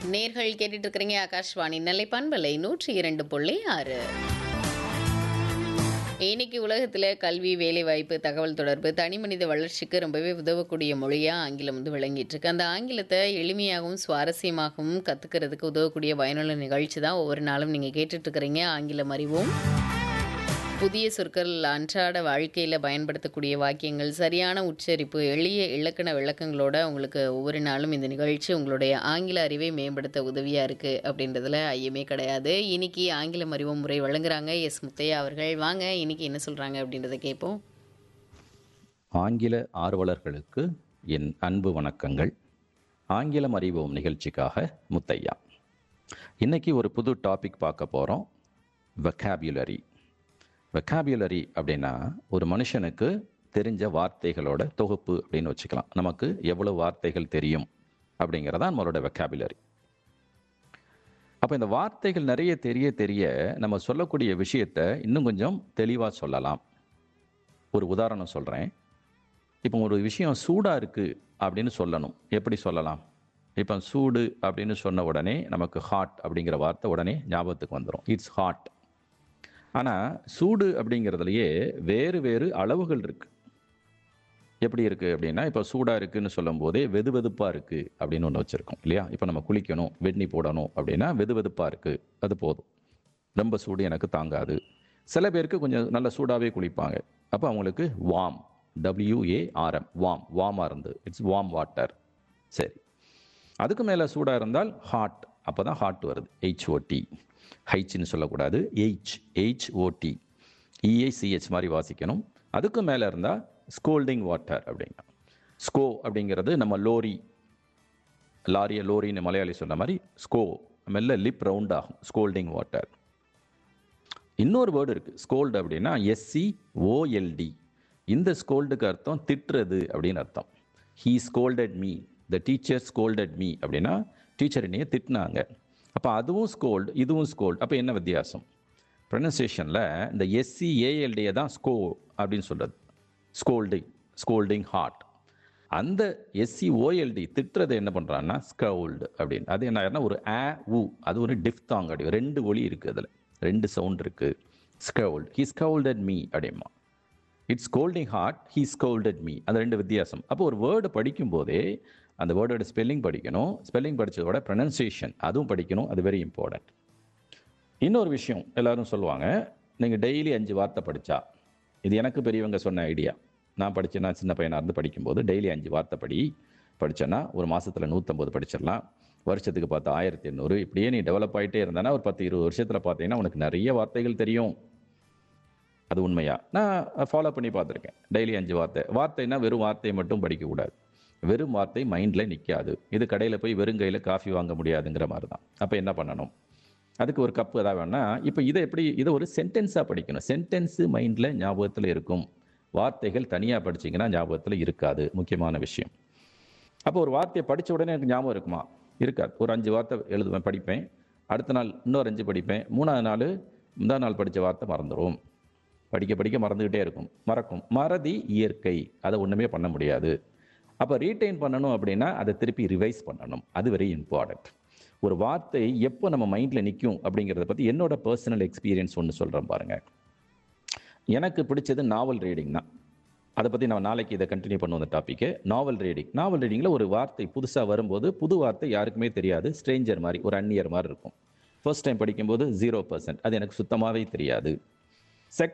நேர்கள் கேட்டுட்டு இருக்கிறீங்க ஆகாஷ்வாணி நெல்லை பண்பலை நூற்றி இரண்டு புள்ளி ஆறு இன்னைக்கு உலகத்தில் கல்வி வேலைவாய்ப்பு தகவல் தொடர்பு தனி மனித வளர்ச்சிக்கு ரொம்பவே உதவக்கூடிய மொழியாக ஆங்கிலம் வந்து விளங்கிட்டு இருக்கு அந்த ஆங்கிலத்தை எளிமையாகவும் சுவாரஸ்யமாகவும் கற்றுக்கிறதுக்கு உதவக்கூடிய பயனுள்ள நிகழ்ச்சி தான் ஒவ்வொரு நாளும் நீங்கள் கேட்டுட்டு இருக்கிறீங்க ஆங்கிலம் அறிவோம் புதிய சொற்கள் அன்றாட வாழ்க்கையில் பயன்படுத்தக்கூடிய வாக்கியங்கள் சரியான உச்சரிப்பு எளிய இலக்கண விளக்கங்களோட உங்களுக்கு ஒவ்வொரு நாளும் இந்த நிகழ்ச்சி உங்களுடைய ஆங்கில அறிவை மேம்படுத்த உதவியாக இருக்குது அப்படின்றதுல ஐயமே கிடையாது இன்னைக்கு ஆங்கிலம் அறிவும் முறை வழங்குறாங்க எஸ் முத்தையா அவர்கள் வாங்க இன்னைக்கு என்ன சொல்கிறாங்க அப்படின்றத கேட்போம் ஆங்கில ஆர்வலர்களுக்கு என் அன்பு வணக்கங்கள் ஆங்கிலம் அறிவோம் நிகழ்ச்சிக்காக முத்தையா இன்னைக்கு ஒரு புது டாபிக் பார்க்க போகிறோம் வெக்காபுலரி வெக்காபுலரி அப்படின்னா ஒரு மனுஷனுக்கு தெரிஞ்ச வார்த்தைகளோட தொகுப்பு அப்படின்னு வச்சுக்கலாம் நமக்கு எவ்வளவு வார்த்தைகள் தெரியும் அப்படிங்கிறதான் நம்மளோட வெக்காபுலரி அப்போ இந்த வார்த்தைகள் நிறைய தெரிய தெரிய நம்ம சொல்லக்கூடிய விஷயத்தை இன்னும் கொஞ்சம் தெளிவாக சொல்லலாம் ஒரு உதாரணம் சொல்கிறேன் இப்போ ஒரு விஷயம் சூடாக இருக்குது அப்படின்னு சொல்லணும் எப்படி சொல்லலாம் இப்போ சூடு அப்படின்னு சொன்ன உடனே நமக்கு ஹாட் அப்படிங்கிற வார்த்தை உடனே ஞாபகத்துக்கு வந்துடும் இட்ஸ் ஹாட் ஆனால் சூடு அப்படிங்கிறதுலையே வேறு வேறு அளவுகள் இருக்குது எப்படி இருக்குது அப்படின்னா இப்போ சூடாக இருக்குன்னு சொல்லும் போதே வெது வெதுப்பாக இருக்குது அப்படின்னு ஒன்று வச்சுருக்கோம் இல்லையா இப்போ நம்ம குளிக்கணும் வெந்நி போடணும் அப்படின்னா வெது வெதுப்பாக இருக்குது அது போதும் ரொம்ப சூடு எனக்கு தாங்காது சில பேருக்கு கொஞ்சம் நல்ல சூடாகவே குளிப்பாங்க அப்போ அவங்களுக்கு வாம் டபிள்யூஏஆர்எம் வாம் வாமாக இருந்து இட்ஸ் வாம் வாட்டர் சரி அதுக்கு மேலே சூடாக இருந்தால் ஹாட் அப்போ தான் ஹாட் வருது ஹெச்ஓடி ஹைச்னு சொல்லக்கூடாது எயிச் ஹெச்ஓடி இஐசிஹெச் மாதிரி வாசிக்கணும் அதுக்கு மேலே இருந்தால் ஸ்கோல்டிங் வாட்டர் அப்படிங்க ஸ்கோ அப்படிங்கிறது நம்ம லோரி லாரிய லோரின்னு மலையாளி சொன்ன மாதிரி ஸ்கோ மெல்ல லிப் ரவுண்ட் ஆகும் ஸ்கோல்டிங் வாட்டர் இன்னொரு வேர்டு இருக்குது ஸ்கோல்டு அப்படின்னா எஸ்சி ஓஎல்டி இந்த ஸ்கோல்டுக்கு அர்த்தம் திட்டுறது அப்படின்னு அர்த்தம் he scolded me the teacher scolded me அப்படின்னா டீச்சர் என்னைய திட்டினாங்க அப்போ அதுவும் ஸ்கோல்டு இதுவும் ஸ்கோல்டு அப்போ என்ன வித்தியாசம் ப்ரொனன்சியேஷனில் இந்த எஸ்சி ஏஎல்டியை தான் ஸ்கோ அப்படின்னு சொல்கிறது ஸ்கோல்டிங் ஸ்கோல்டிங் ஹார்ட் அந்த எஸ்சி ஓஎல்டி திட்டுறது என்ன பண்ணுறான்னா ஸ்கவுல்டு அப்படின்னு அது என்ன ஒரு ஆ உ அது ஒரு டிஃப்தாங் அப்படி ரெண்டு ஒலி இருக்குது அதில் ரெண்டு சவுண்ட் இருக்குது ஸ்கவுல்டு ஹி ஸ்கவுல்டட் மீ அப்படிமா it's scolding hard he scolded me அந்த ரெண்டு வித்தியாசம் அப்போ ஒரு வேர்டு படிக்கும்போதே அந்த வேர்டோட ஸ்பெல்லிங் படிக்கணும் ஸ்பெல்லிங் படித்ததோட ப்ரொனன்சியேஷன் அதுவும் படிக்கணும் அது வெரி இம்பார்ட்டன்ட் இன்னொரு விஷயம் எல்லாரும் சொல்லுவாங்க நீங்கள் டெய்லி அஞ்சு வார்த்தை படித்தா இது எனக்கு பெரியவங்க சொன்ன ஐடியா நான் படித்து நான் சின்ன பையனாக இருந்து படிக்கும்போது டெய்லி அஞ்சு வார்த்தை படி படித்தேன்னா ஒரு மாதத்தில் நூற்றம்பது படிச்சிடலாம் வருஷத்துக்கு பார்த்தா ஆயிரத்தி எண்ணூறு இப்படியே நீ டெவலப் ஆகிட்டே இருந்தேன்னா ஒரு பத்து இருபது வருஷத்தில் பார்த்தீங்கன்னா உனக்கு நிறைய வார்த்தைகள் தெரியும் அது உண்மையா நான் ஃபாலோ பண்ணி பார்த்துருக்கேன் டெய்லி அஞ்சு வார்த்தை வார்த்தைன்னா வெறும் வார்த்தையை மட்டும் படிக்கக்கூடாது வெறும் வார்த்தை மைண்டில் நிற்காது இது கடையில் போய் வெறும் கையில் காஃபி வாங்க முடியாதுங்கிற மாதிரி தான் அப்போ என்ன பண்ணணும் அதுக்கு ஒரு கப்பு எதாவது வேணா இப்போ இதை எப்படி இதை ஒரு சென்டென்ஸாக படிக்கணும் சென்டென்ஸு மைண்டில் ஞாபகத்தில் இருக்கும் வார்த்தைகள் தனியாக படிச்சிங்கன்னா ஞாபகத்தில் இருக்காது முக்கியமான விஷயம் அப்போ ஒரு வார்த்தையை படித்த உடனே எனக்கு ஞாபகம் இருக்குமா இருக்காது ஒரு அஞ்சு வார்த்தை எழுதுவேன் படிப்பேன் அடுத்த நாள் இன்னொரு அஞ்சு படிப்பேன் மூணாவது நாள் முந்தா நாள் படித்த வார்த்தை மறந்துடும் படிக்க படிக்க மறந்துக்கிட்டே இருக்கும் மறக்கும் மறதி இயற்கை அதை ஒன்றுமே பண்ண முடியாது அப்போ ரீட்டைன் பண்ணணும் அப்படின்னா அதை திருப்பி ரிவைஸ் பண்ணணும் அது வெரி இம்பார்ட்டண்ட் ஒரு வார்த்தை எப்போ நம்ம மைண்டில் நிற்கும் அப்படிங்கிறத பற்றி என்னோட பர்சனல் எக்ஸ்பீரியன்ஸ் ஒன்று சொல்கிறேன் பாருங்கள் எனக்கு பிடிச்சது நாவல் ரீடிங் தான் அதை பற்றி நான் நாளைக்கு இதை கண்டினியூ பண்ணுவோம் அந்த டாப்பிக்கு நாவல் ரீடிங் நாவல் ரீடிங்கில் ஒரு வார்த்தை புதுசாக வரும்போது புது வார்த்தை யாருக்குமே தெரியாது ஸ்ட்ரேஞ்சர் மாதிரி ஒரு அந்நியர் மாதிரி இருக்கும் ஃபர்ஸ்ட் டைம் படிக்கும்போது ஜீரோ பர்சன்ட் அது எனக்கு சுத்தமாகவே தெரியாது